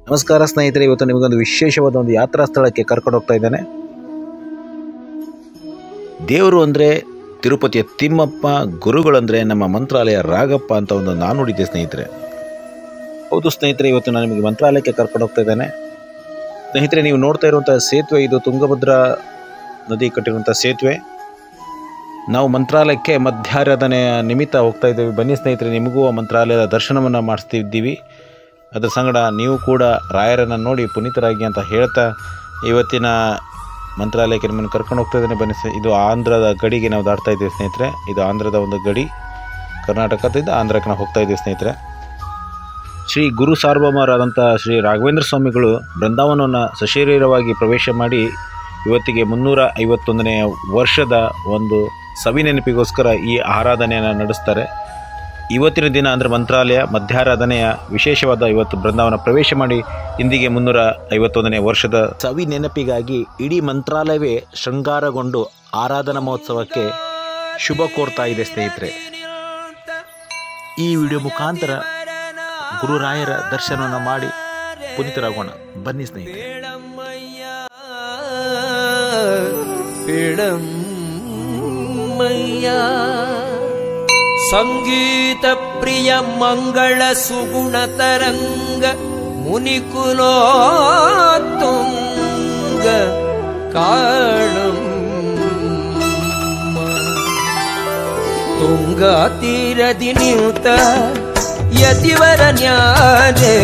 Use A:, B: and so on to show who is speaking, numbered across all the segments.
A: ನಮಸ್ಕಾರ ಸ್ನೇಹಿತರೆ ಇವತ್ತು ನಿಮಗೊಂದು ವಿಶೇಷವಾದ ಒಂದು ಯಾತ್ರಾ ಸ್ಥಳಕ್ಕೆ ಕರ್ಕೊಂಡು ಹೋಗ್ತಾ ಇದ್ದಾನೆ ದೇವರು ಅಂದರೆ ತಿರುಪತಿಯ ತಿಮ್ಮಪ್ಪ ಗುರುಗಳಂದರೆ ನಮ್ಮ ಮಂತ್ರಾಲಯ ರಾಗಪ್ಪ ಅಂತ ಒಂದು ನಾನು ನುಡಿದೆ ಸ್ನೇಹಿತರೆ ಹೌದು ಸ್ನೇಹಿತರೆ ಇವತ್ತು ನಾನು ನಿಮಗೆ ಮಂತ್ರಾಲಯಕ್ಕೆ ಕರ್ಕೊಂಡು ಹೋಗ್ತಾ ಇದ್ದೇನೆ ಸ್ನೇಹಿತರೆ ನೀವು ನೋಡ್ತಾ ಇರುವಂಥ ಸೇತುವೆ ಇದು ತುಂಗಭದ್ರಾ ನದಿ ಕಟ್ಟಿರುವಂಥ ಸೇತುವೆ ನಾವು ಮಂತ್ರಾಲಯಕ್ಕೆ ಮಧ್ಯಾರಾಧನೆಯ ನಿಮಿತ್ತ ಹೋಗ್ತಾ ಇದ್ದೇವೆ ಬನ್ನಿ ಸ್ನೇಹಿತರೆ ನಿಮಗೂ ಆ ಮಂತ್ರಾಲಯದ ದರ್ಶನವನ್ನು ಮಾಡಿಸ್ತಿದ್ದೀವಿ ಅದರ ಸಂಗಡ ನೀವು ಕೂಡ ರಾಯರನ್ನು ನೋಡಿ ಪುನೀತರಾಗಿ ಅಂತ ಹೇಳ್ತಾ ಇವತ್ತಿನ ಮಂತ್ರಾಲಯಕ್ಕೆ ನಿಮ್ಮನ್ನು ಕರ್ಕೊಂಡು ಹೋಗ್ತಾ ಇದ್ದೇನೆ ಬನ್ನಿ ಸ್ನೇ- ಇದು ಆಂಧ್ರದ ಗಡಿಗೆ ನಾವು ದಾಟ್ತಾ ಇದ್ದೀವಿ ಸ್ನೇಹಿತರೆ ಇದು ಆಂಧ್ರದ ಒಂದು ಗಡಿ ಕರ್ನಾಟಕದಿಂದ ಆಂಧ್ರಕ್ಕೆ ನಾವು ಹೋಗ್ತಾ ಇದ್ದೀವಿ ಸ್ನೇಹಿತರೆ ಶ್ರೀ ಗುರು ಸಾರ್ವಭೌಮರಾದಂಥ ಶ್ರೀ ರಾಘವೇಂದ್ರ ಸ್ವಾಮಿಗಳು ಬೃಂದಾವನವನ್ನು ಸಶರೀರವಾಗಿ ಪ್ರವೇಶ ಮಾಡಿ ಇವತ್ತಿಗೆ ಮುನ್ನೂರ ಐವತ್ತೊಂದನೆಯ ವರ್ಷದ ಒಂದು ಸವಿನೆನಪಿಗೋಸ್ಕರ ಈ ಆರಾಧನೆಯನ್ನು ನಡೆಸ್ತಾರೆ ಇವತ್ತಿನ ದಿನ ಅಂದರೆ ಮಂತ್ರಾಲಯ ಮಧ್ಯಾರಾಧನೆಯ ವಿಶೇಷವಾದ ಇವತ್ತು ಬೃಂದಾವನ ಪ್ರವೇಶ ಮಾಡಿ ಇಂದಿಗೆ ಮುನ್ನೂರ ಐವತ್ತೊಂದನೇ ವರ್ಷದ ಸವಿ ನೆನಪಿಗಾಗಿ ಇಡೀ ಮಂತ್ರಾಲಯವೇ ಶೃಂಗಾರಗೊಂಡು ಆರಾಧನಾ ಮಹೋತ್ಸವಕ್ಕೆ ಶುಭ ಕೋರ್ತಾ ಇದೆ ಸ್ನೇಹಿತರೆ ಈ ವಿಡಿಯೋ ಮುಖಾಂತರ ಗುರುರಾಯರ ದರ್ಶನವನ್ನು ಮಾಡಿ ಪುನೀತರಾಗೋಣ ಬನ್ನಿ ಸ್ನೇಹಿತರೆ
B: పిడమ్మయ్యా సంగీత ప్రియ మంగళ సుగుణ తరంగ మునికులోత్తుంగ కాళం ತುಂಗ ತೀರದಿ ನಿಂತ ಯತಿವರ ನ್ಯಾರೇ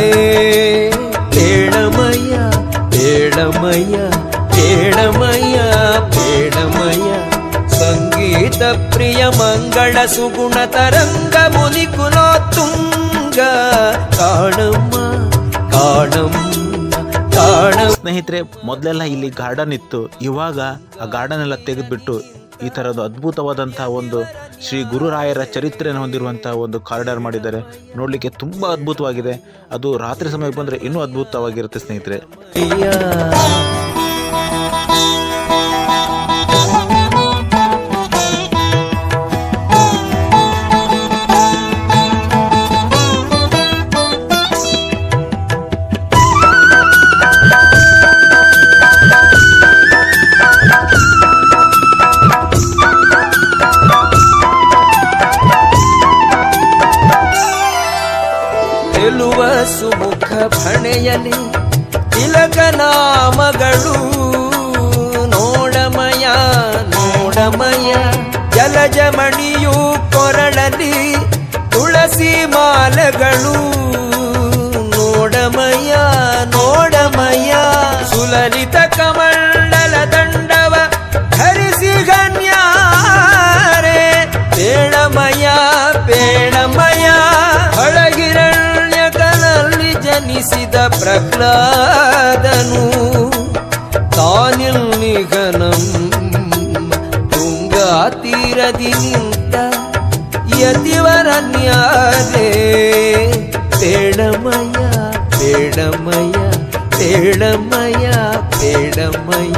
B: ಪೇಡಮಯ್ಯ ಪೇಡಮಯ್ಯ ಪೇಡಮಯ್ಯ ಪೇಡಮಯ್ಯ ಸಂಗೀತ ಪ್ರಿಯ ಮಂಗಳ ಸುಗುಣ ತರಂಗ ಮುನಿ ತುಂಗ ಕಾಣಮ್ಮ ಕಾಣಮ್ಮ ಕಾಣಮ್ಮ
A: ಸ್ನೇಹಿತರೆ ಮೊದಲೆಲ್ಲ ಇಲ್ಲಿ ಗಾರ್ಡನ್ ಇತ್ತು ಇವಾಗ ಆ ಗಾರ್ಡನ್ ಎಲ್ಲ ತೆಗೆದುಬಿಟ್ಟು ಈ ಥರದ ಅದ್ಭುತವಾದಂತಹ ಒಂದು ಶ್ರೀ ಗುರುರಾಯರ ಚರಿತ್ರೆಯನ್ನು ಹೊಂದಿರುವಂತಹ ಒಂದು ಕಾರ್ಡರ್ ಮಾಡಿದ್ದಾರೆ ನೋಡಲಿಕ್ಕೆ ತುಂಬ ಅದ್ಭುತವಾಗಿದೆ ಅದು ರಾತ್ರಿ ಸಮಯಕ್ಕೆ ಬಂದರೆ ಇನ್ನೂ ಅದ್ಭುತವಾಗಿರುತ್ತೆ ಸ್ನೇಹಿತರೆ
B: ಅಯ್ಯ ಗೆಲ್ಲುವ ಸುಮುಖ ಭಣೆಯಲಿ ತಿಲಕ ನಾಮಗಳು ನೋಡಮಯ ನೋಡಮಯ ಜಲಜಮಣಿಯು ಕೊರಳಲಿ ತುಳಸಿ ಮಾಲೆಗಳು ನೋಡಮಯ ನೋಡಮಯ ಸುಲಲಿತ ಕಮಂಡಲ ದಂಡವ ಧರಿಸಿ ಗಣ್ಯಾರೆ ಪೇಳಮಯ ಪೇಳಮಯ ಒಳಗಿರಣ್ಯಕನಲ್ಲಿ ಜನಿಸಿದ ಪ್ರಹ್ಲಾದನು ತಾನಿಲ್ನಿಗನಂ ತುಂಗಾ ತೀರದಿ ನಿಂತ ಯತಿವರನ್ಯಾರೇ ಪೇಳಮಯ ಪೇಳಮಯ ಪೇಳಮಯ ಪೇಳಮಯ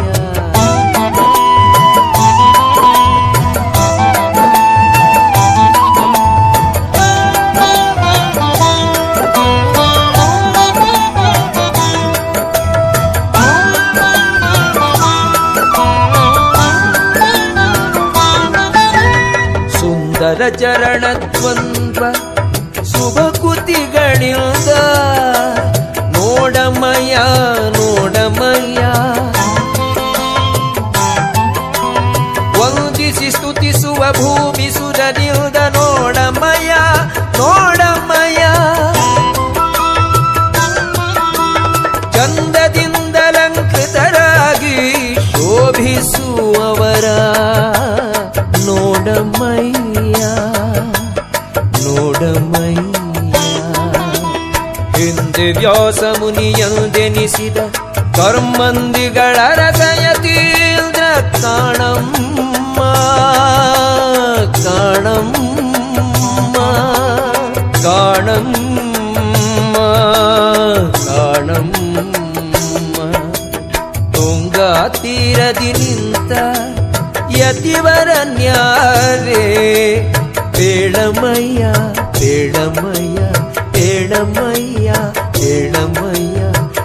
B: ಸುಂದರ ಚರಣದ್ವಂದ್ವ ಶುಭಕುತಿಗಳಿಂದ ನೋಡಮಯ ನೋಡಮಯ ವಂದಿಸಿ ಸ್ತುತಿಸುವ ಭೂಮಿ ಸುರನಿಲ್ದ ನೋಡಮಯ ನೋಡಮಯ ಚಂದದಿಂದಲಂಕೃತರಾಗಿ ಶೋಭಿಸುವವರ ನೋಡಮಯ್ಯ ನೋಡಮಯ್ಯ ಹಿಂದೆ ವ್ಯಾಸ ಮುನಿಯಂದೆನಿಸಿದ ಕರ್ಮಂದಿಗಳ ರಸಯತೀಂದ್ರ ಕಾಣಮ್ಮ ಕಾಣಮ್ಮ ಕಾಣಮ್ಮ ಕಾಣಮ್ಮ ತುಂಗಾ ತೀರದಿ ನಿಂತ ಯತಿವರನ್ಯಾರೇ ಪೇಳಮಯ್ಯ ಪೇಳಮಯ್ಯ ಪೇಳಮಯ್ಯ ಪೇಳಮಯ್ಯ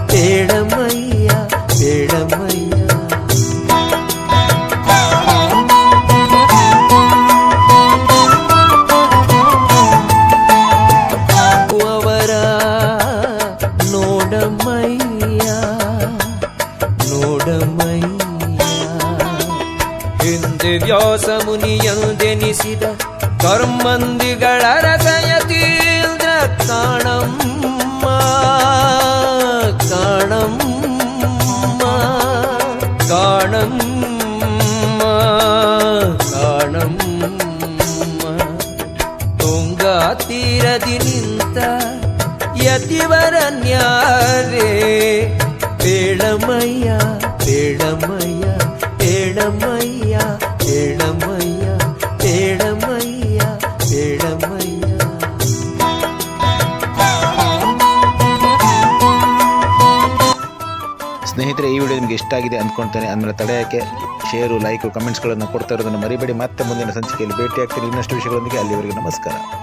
B: ವ್ಯಾಸ ಮುನಿಯಂದೆನಿಸಿದ ಕರ್ಮಂದಿಗಳ ರಸಯತೀಂದ್ರ ಕಾಣಮ್ಮ ಕಾಣಮ್ಮ ಕಾಣಮ್ಮ ಕಾಣಮ್ಮ ತುಂಗಾ ತೀರದಿ ನಿಂತ ಯತಿವರನ್ಯಾರೇ ಬೇಡಮಯ್ಯ ಬೇಡಮಯ್ಯ ಬೇಡಮಯ್ಯ ಬೇಡಮಯ್ಯ ಬೇಡಮಯ್ಯ ಬೇಡಮಯ್ಯ
A: ಸ್ನೇಹಿತರೆ ಈ ವಿಡಿಯೋ ನಿಮಗೆ ಇಷ್ಟ ಆಗಿದೆ ಅಂದ್ಕೊಳ್ತೇನೆ ಅಂದಮೇಲೆ ತಡೆಯೋಕ್ಕೆ ಶೇರು ಲೈಕು ಕಮೆಂಟ್ಸ್ಗಳನ್ನು ಕೊಡ್ತಾ ಇರೋದನ್ನು ಮರಿಬೇಡಿ ಮತ್ತೆ ಮುಂದಿನ ಸಂಚಿಕೆಯಲ್ಲಿ ಭೇಟಿ ಆಗ್ತೀನಿ ಇನ್ನಷ್ಟು ವಿಷಯಗಳೊಂದಿಗೆ ಅಲ್ಲಿವರೆಗೆ ನಮಸ್ಕಾರ